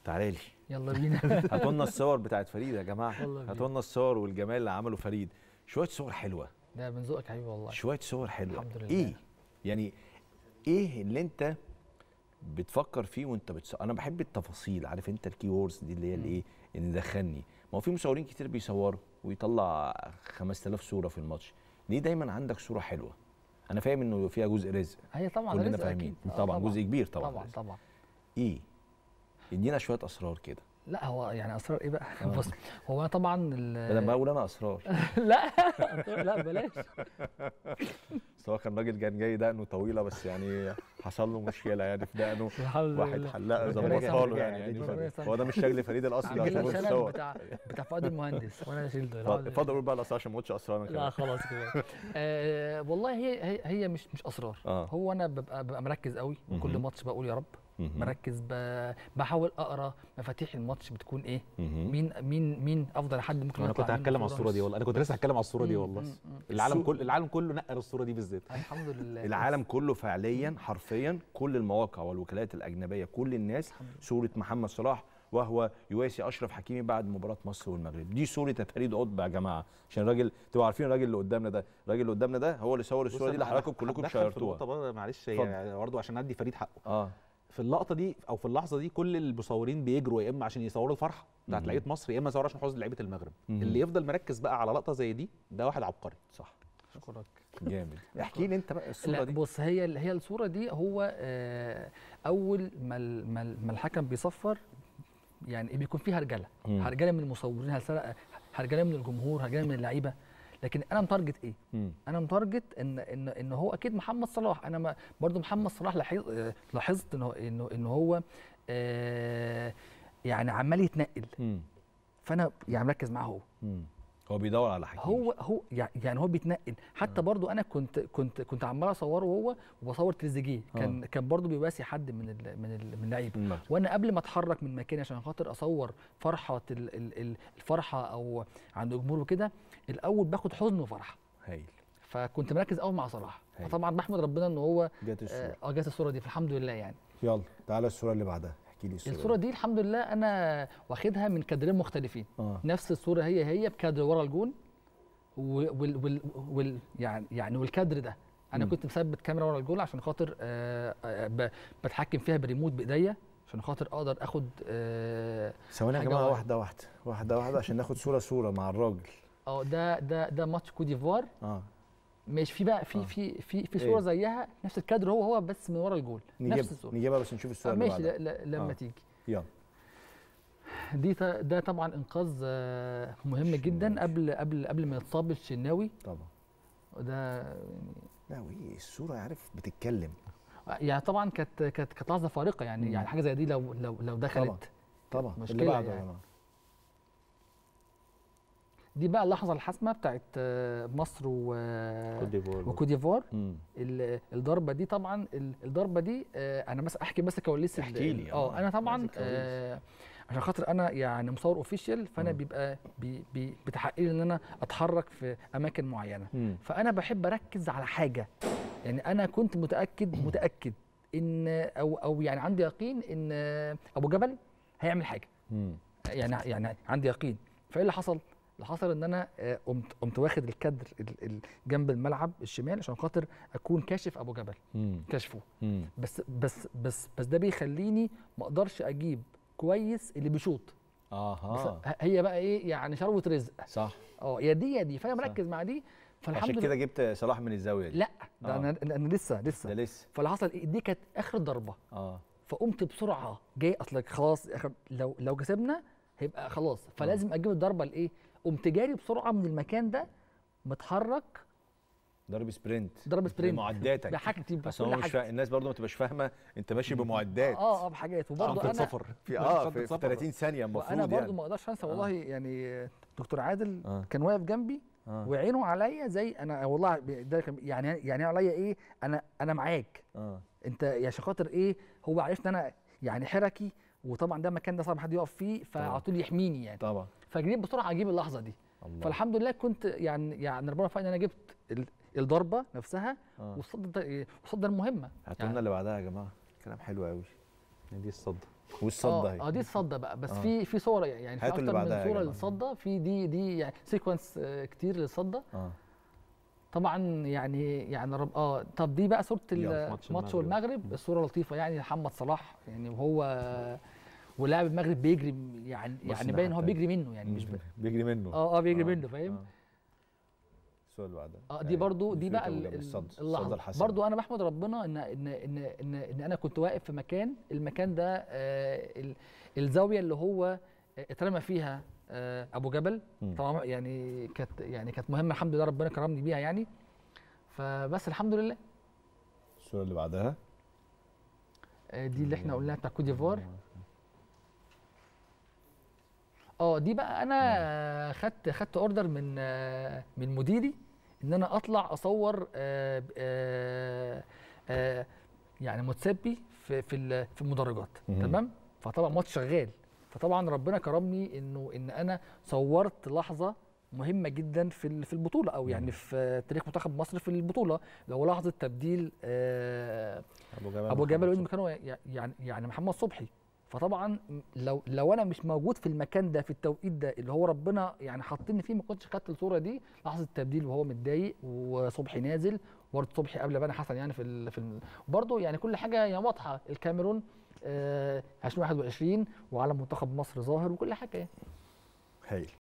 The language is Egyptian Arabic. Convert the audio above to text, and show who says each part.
Speaker 1: تعالى لي
Speaker 2: يلا بينا
Speaker 1: هاتوا لنا الصور بتاعت فريد يا جماعه
Speaker 2: يلا بينا.
Speaker 1: هاتوا لنا الصور والجمال اللي عمله فريد شويه صور حلوه
Speaker 2: ده من ذوقك يا حبيبي والله
Speaker 1: شويه صور حلوه
Speaker 2: الحمد لله.
Speaker 1: ايه يعني ايه اللي انت بتفكر فيه وانت بتصور انا بحب التفاصيل عارف انت الكي ووردز دي اللي هي الايه اللي دخلني ما هو في مصورين كتير بيصوروا ويطلع 5000 صوره في الماتش ليه دايما عندك صوره حلوه انا فاهم انه فيها جزء رزق
Speaker 2: هي طبعا
Speaker 1: كلنا
Speaker 2: رزق
Speaker 1: فاهمين
Speaker 2: أكيد. آه،
Speaker 1: طبعا جزء كبير طبعا
Speaker 2: طبعا
Speaker 1: رزق.
Speaker 2: طبعا
Speaker 1: ايه ادينا شويه اسرار كده
Speaker 2: لا هو يعني اسرار ايه بقى
Speaker 1: آه.
Speaker 2: بص هو أنا طبعا ال-
Speaker 1: بدل ما اقول انا اسرار
Speaker 2: لا لا بلاش
Speaker 1: بس هو كان راجل كان جاي دقنه طويله بس يعني حصل له مشكله يعني في دقنه
Speaker 2: الحمد
Speaker 1: واحد
Speaker 2: لله.
Speaker 1: حلقه
Speaker 2: ربنا
Speaker 1: ظبطها له
Speaker 2: يسامحك.
Speaker 1: يعني, يعني
Speaker 2: ربنا
Speaker 1: فرق.
Speaker 2: يسامحك.
Speaker 1: هو ده مش شكل فريد الاصلي
Speaker 2: عامل
Speaker 1: عشان
Speaker 2: لي
Speaker 1: هو
Speaker 2: شنب
Speaker 1: الصور
Speaker 2: بتاع بتاع فؤاد المهندس وانا شيلته
Speaker 1: اتفضل اتفضل قول بقى الاسرار عشان ما اقولش اسرار انا
Speaker 2: لا
Speaker 1: كمان
Speaker 2: خلاص كده آه والله هي هي, هي مش مش اسرار
Speaker 1: آه.
Speaker 2: هو انا ببقى ببقى مركز قوي وكل
Speaker 1: مهم.
Speaker 2: ماتش بقول يا رب
Speaker 1: مهم.
Speaker 2: مركز ب- بحاول اقرا مفاتيح الماتش بتكون ايه
Speaker 1: مهم.
Speaker 2: مين مين مين افضل حد ممكن
Speaker 3: انا
Speaker 2: يطلع
Speaker 3: كنت
Speaker 2: منه
Speaker 3: هتكلم على
Speaker 2: صورة.
Speaker 3: الصوره دي والله انا كنت لسه هتكلم على الصوره دي
Speaker 2: مم،
Speaker 3: والله
Speaker 2: مم، مم.
Speaker 3: العالم
Speaker 1: الصورة-
Speaker 3: كل العالم كله نقل الصوره دي بالذات
Speaker 2: الحمد لله
Speaker 1: العالم كله فعليا حرفيا كل المواقع والوكالات الاجنبيه كل الناس صوره محمد صلاح وهو يواسي اشرف حكيمي بعد مباراه مصر والمغرب دي صوره فريد قطب يا جماعه عشان الراجل تبقوا عارفين الراجل اللي قدامنا ده الراجل اللي قدامنا ده هو اللي صور الصوره دي اللي حضراتكم كلكم شيرتوها
Speaker 3: شيرتوها معلش
Speaker 1: اتفضل.
Speaker 3: هي برضه عشان ادي فريد حقه
Speaker 1: اه
Speaker 3: في اللقطه دي او في اللحظه دي كل المصورين بيجروا يا اما عشان يصوروا الفرحه بتاعت
Speaker 1: مم.
Speaker 3: لعيبه مصر يا اما يصوروا عشان حزن لعيبه المغرب
Speaker 1: مم.
Speaker 3: اللي يفضل مركز بقى على لقطه زي دي ده واحد عبقري
Speaker 1: صح
Speaker 2: اشكرك
Speaker 1: جامد احكي لي انت بقى الصوره
Speaker 2: لا
Speaker 1: دي
Speaker 2: بص هي ال- هي الصوره دي هو آه اول ما ال- ما ال- ما الحكم بيصفر يعني بيكون فيه هرجله
Speaker 1: مم.
Speaker 2: هرجله من المصورين هرجله هرجله من الجمهور هرجله من اللعيبه لكن انا متارجت ايه
Speaker 1: مم.
Speaker 2: انا متارجت ان ان ان هو اكيد محمد صلاح انا ما برضو محمد صلاح لاحظ آه، لاحظت انه انه ان هو آه يعني عمال يتنقل
Speaker 1: مم.
Speaker 2: فانا يعني مركز معاه هو
Speaker 1: مم. هو بيدور على حكيم
Speaker 2: هو هو يع- يعني هو بيتنقل حتى برضو انا كنت كنت كنت عمال اصوره هو وبصور تريزيجيه كان كان برضو بيواسي حد من ال من ال من اللعيبه
Speaker 1: المغرب.
Speaker 2: وانا قبل ما اتحرك من مكاني عشان خاطر اصور فرحه ال- ال- ال- الفرحه او عند الجمهور وكده الاول باخد حزن وفرحه
Speaker 1: هايل
Speaker 2: فكنت مركز قوي مع صلاح
Speaker 1: هايل.
Speaker 2: فطبعا بحمد ربنا ان هو
Speaker 1: جت الصوره
Speaker 2: اه آه، جت الصوره دي فالحمد لله يعني
Speaker 1: يلا تعالى الصوره اللي بعدها احكي لي الصوره
Speaker 2: الصوره دي الحمد لله انا واخدها من كادرين مختلفين
Speaker 1: اه
Speaker 2: نفس الصوره هي هي بكادر ورا الجون وال وال وال يعني يعني والكادر ده انا
Speaker 1: مم.
Speaker 2: كنت مثبت كاميرا ورا الجول عشان خاطر آه آه ب- بتحكم فيها بريموت بايديا عشان خاطر اقدر اخد اه
Speaker 1: ثواني يا
Speaker 2: حاجة
Speaker 1: جماعه
Speaker 2: واحدة.
Speaker 1: واحده واحده واحده واحده عشان ناخد صوره صوره مع الراجل
Speaker 2: آه، ده ده ده ماتش كوت ديفوار
Speaker 1: اه
Speaker 2: مش في بقى في
Speaker 1: آه.
Speaker 2: في في في
Speaker 1: إيه؟
Speaker 2: صوره زيها نفس الكادر هو هو بس من ورا الجول
Speaker 1: نجيب
Speaker 2: نفس الصوره
Speaker 1: نجيبها بس نشوف
Speaker 2: آه
Speaker 1: الصوره اللي
Speaker 2: ماشي
Speaker 1: بعدها
Speaker 2: لا- لا- لما
Speaker 1: آه.
Speaker 2: تيجي
Speaker 1: يلا
Speaker 2: دي ط- ده طبعا انقاذ آه، مهم جدا
Speaker 1: الشناوي.
Speaker 2: قبل قبل قبل ما يتصاب الشناوي
Speaker 1: طبعا
Speaker 2: وده يعني
Speaker 1: لا وايه الصوره عارف بتتكلم
Speaker 2: يعني طبعا كانت كانت كانت لحظه فارقه يعني
Speaker 1: مم.
Speaker 2: يعني حاجه زي دي لو لو لو دخلت
Speaker 1: طبعا اللي
Speaker 2: مشكلة
Speaker 1: بعده يا
Speaker 2: يعني.
Speaker 1: جماعه
Speaker 2: دي بقى اللحظه الحاسمه بتاعت آه، مصر و
Speaker 3: كوت ديفوار
Speaker 2: وكوت ديفوار
Speaker 1: مم.
Speaker 2: ال- الضربه دي طبعا ال- الضربه دي آه، انا بس احكي بس كواليس ال-
Speaker 1: احكي لي،
Speaker 2: اه
Speaker 1: آه،
Speaker 2: انا طبعا
Speaker 1: عايز الكواليس.
Speaker 2: آه عشان خاطر انا يعني مصور اوفيشال فانا
Speaker 1: مم.
Speaker 2: بيبقى بي بي بتحقق لي ان انا اتحرك في اماكن معينه
Speaker 1: مم.
Speaker 2: فانا بحب اركز على حاجه يعني انا كنت متاكد متاكد ان او او يعني عندي يقين ان ابو جبل هيعمل حاجه
Speaker 1: مم.
Speaker 2: يعني يعني عندي يقين فايه اللي حصل اللي حصل ان انا آه، قمت قمت واخد الكادر ال- ال- جنب الملعب الشمال عشان خاطر اكون كاشف ابو جبل
Speaker 1: مم.
Speaker 2: كشفه
Speaker 1: مم.
Speaker 2: بس بس بس بس ده بيخليني ما اقدرش اجيب كويس اللي بيشوط بس
Speaker 1: اها
Speaker 2: ه- هي بقى ايه يعني شروه رزق
Speaker 1: صح
Speaker 2: اه يا دي يا دي فانا
Speaker 1: صح.
Speaker 2: مركز مع دي فالحمد
Speaker 1: عشان
Speaker 2: لله
Speaker 1: كده جبت صلاح من الزاويه دي
Speaker 2: لا ده
Speaker 1: آه.
Speaker 2: انا انا لسه لسه
Speaker 1: ده لسه
Speaker 2: فاللي حصل ايه دي كانت اخر ضربه
Speaker 1: اه
Speaker 2: فقمت بسرعه جاي اصلك خلاص آخر- لو لو كسبنا هيبقى خلاص فلازم اجيب الضربه الايه قمت جاري بسرعه من المكان ده متحرك
Speaker 1: ضرب سبرنت
Speaker 2: ضرب سبرنت
Speaker 1: بمعداتك
Speaker 2: بحاجتي
Speaker 1: اصل
Speaker 2: بكل
Speaker 1: هو مش
Speaker 2: حاجه
Speaker 1: فا... الناس برضو ما تبقاش فاهمه انت ماشي بمعدات
Speaker 2: اه اه بحاجات وبرضه
Speaker 3: شنطه
Speaker 2: انا
Speaker 3: سفر
Speaker 1: في اه
Speaker 3: شنطة
Speaker 1: في, في
Speaker 3: سفر.
Speaker 1: 30 ثانيه المفروض
Speaker 2: وانا برضه
Speaker 1: يعني
Speaker 2: ما اقدرش انسى والله يعني دكتور عادل
Speaker 1: آه.
Speaker 2: كان واقف جنبي
Speaker 1: اه
Speaker 2: وعينه عليا زي انا والله ده كان- يعني يعني عليا ايه انا انا معاك
Speaker 1: اه
Speaker 2: انت يا عشان خاطر ايه هو عرفت ان انا يعني حركي وطبعا ده مكان ده صعب حد يقف فيه فعلى طول يحميني يعني
Speaker 1: طبعا
Speaker 2: فجريت بسرعه اجيب اللحظه دي
Speaker 1: الله
Speaker 2: فالحمد لله كنت يعني يعني ربنا وفقني ان انا جبت ال- الضربه نفسها
Speaker 1: آه.
Speaker 2: والصد ده والصد ده المهمه
Speaker 1: هاتوا لنا اللي بعدها يا جماعه كلام حلو قوي
Speaker 3: دي الصد
Speaker 1: والصده
Speaker 2: اه
Speaker 1: اهي
Speaker 2: اه دي الصده بقى بس
Speaker 1: آه.
Speaker 2: في في صور يعني في
Speaker 1: هاتوا اللي
Speaker 2: اكتر
Speaker 1: بعدها
Speaker 2: من
Speaker 1: يا
Speaker 2: صوره
Speaker 1: جماعة.
Speaker 2: للصده في دي دي يعني سيكونس كتير للصده
Speaker 1: اه
Speaker 2: طبعا يعني يعني رب اه طب دي بقى صوره
Speaker 1: يلا،
Speaker 3: ماتش
Speaker 2: الماتش
Speaker 3: المغرب.
Speaker 2: والمغرب الصوره لطيفه يعني محمد صلاح يعني وهو ولاعب المغرب بيجري يعني
Speaker 1: بص
Speaker 2: يعني
Speaker 1: الناحية
Speaker 2: باين هو
Speaker 1: التانية.
Speaker 2: بيجري منه يعني مش ب...
Speaker 1: بيجري منه
Speaker 2: اه اه بيجري منه فاهم
Speaker 1: آه. السؤال اللي بعدها
Speaker 2: اه دي
Speaker 1: أيوة.
Speaker 2: برضو دي
Speaker 1: فكرة
Speaker 2: بقى ال-
Speaker 1: وجاب
Speaker 2: ال-
Speaker 1: الصد- الصدى
Speaker 2: اللحظه
Speaker 1: الحاسمة.
Speaker 2: برضو انا بحمد ربنا ان ان ان ان, إن انا كنت واقف في مكان المكان ده آه ال- الزاويه اللي هو اترمى فيها آه ابو جبل
Speaker 1: مم.
Speaker 2: طبعا يعني كانت يعني كانت مهمه الحمد لله ربنا كرمني بيها يعني فبس الحمد لله
Speaker 1: الصوره اللي بعدها
Speaker 2: آه دي اللي احنا قلناها بتاع كوت ديفوار اه دي بقى انا خدت خدت اوردر من آه، من مديري ان انا اطلع اصور آه، ب- آه، آه، يعني متسبي في في ال- في المدرجات
Speaker 1: مهم.
Speaker 2: تمام فطبعا ماتش شغال فطبعا ربنا كرمني انه ان انا صورت لحظه مهمه جدا في ال- في البطوله او يعني في تاريخ منتخب مصر في البطوله اللي هو لحظه تبديل آه،
Speaker 3: ابو جبل
Speaker 2: ابو جبل
Speaker 3: محمد
Speaker 2: وين مكانه ي- يعني يعني محمد صبحي فطبعا لو لو انا مش موجود في المكان ده في التوقيت ده اللي هو ربنا يعني حاطني فيه ما كنتش خدت الصوره دي لحظه التبديل وهو متضايق وصبحي نازل برضه صبحي قبل بني حسن يعني في ال في ال برضه يعني كل حاجه يعني واضحه الكاميرون آه 2021 وعلم منتخب مصر ظاهر وكل حاجه يعني
Speaker 1: هايل